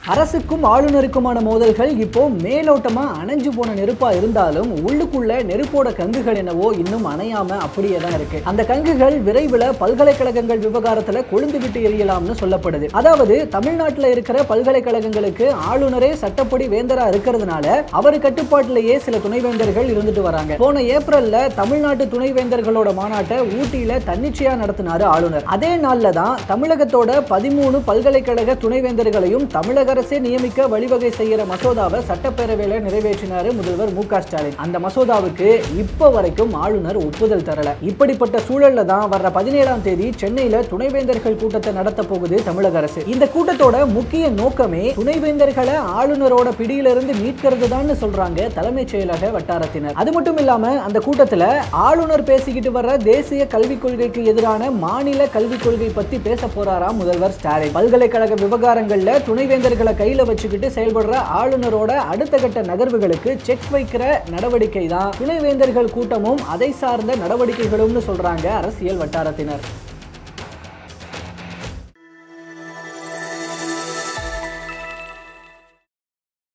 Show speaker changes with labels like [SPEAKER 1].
[SPEAKER 1] அரசுக்கும் ஆளுநருக்குமான மோதல்கள் இப்போ மேலோட்டமா அணைஞ்சு போன நெருப்பா இருந்தாலும் உள்ளுக்குள்ள நெருப்போட கங்குகள் என்னவோ இன்னும் அணையாம அப்படியே தான் இருக்கு அந்த கங்குகள் விரைவில் பல்கலைக்கழகங்கள் விவகாரத்துல கொழுந்து விட்டு எரியலாம்னு சொல்லப்படுது அதாவது தமிழ்நாட்டில் இருக்கிற பல்கலைக்கழகங்களுக்கு ஆளுநரே சட்டப்படி வேந்தரா இருக்கிறதுனால அவர் கட்டுப்பாட்டிலேயே சில துணைவேந்தர்கள் இருந்துட்டு வராங்க போன ஏப்ரல்ல தமிழ்நாட்டு துணைவேந்தர்களோட மாநாட்டை ஊட்டியில தன்னிச்சையா நடத்தினாரு ஆளுநர் அதே நாள்ல தான் தமிழகத்தோட பதிமூணு பல்கலைக்கழக துணைவேந்தர்களையும் தமிழக அரசே நியமிக்க வழிவகை செய்யற மசோதாவை சட்டப்பேரவையில நிறைவேற்றினாரு முதல்வர் மு க ஸ்டாலின் அந்த மசோதாவுக்கு இப்ப வரைக்கும் ஆளுநர் ஒப்புதல் தரல இப்படிப்பட்ட சூழல்ல தான் வர்ற பதினேழாம் தேதி சென்னையில துணைவேந்தர்கள் கூட்டத்தை நடத்த போகுது தமிழக அரசு இந்த கூட்டத்தோட முக்கிய நோக்கமே துணைவேந்தர்களை ஆளுநரோட பிடியிலிருந்து மீட்கிறது தான் சொல்றாங்க தலைமைச் செயலக வட்டாரத்தினர் அது மட்டும் இல்லாம அந்த கூட்டத்துல ஆளுநர் பேசிக்கிட்டு வர்ற தேசிய கல்விக் கொள்கைக்கு எதிரான மாநில கல்விக் கொள்கை பத்தி பேச போறாராம் முதல்வர் ஸ்டாலின் பல்கலைக்கழக விவகாரங்கள்ல துணைவேந்தர்களை கையில வச்சுக்கிட்டு செயல்படுற ஆளுநரோட அடுத்த கட்ட நகர்வுகளுக்கு செக் வைக்கிற நடவடிக்கை தான் துணைவேந்தர்கள் கூட்டமும் அதை சார்ந்த நடவடிக்கைகளும்னு சொல்றாங்க அரசியல் வட்டாரத்தினர்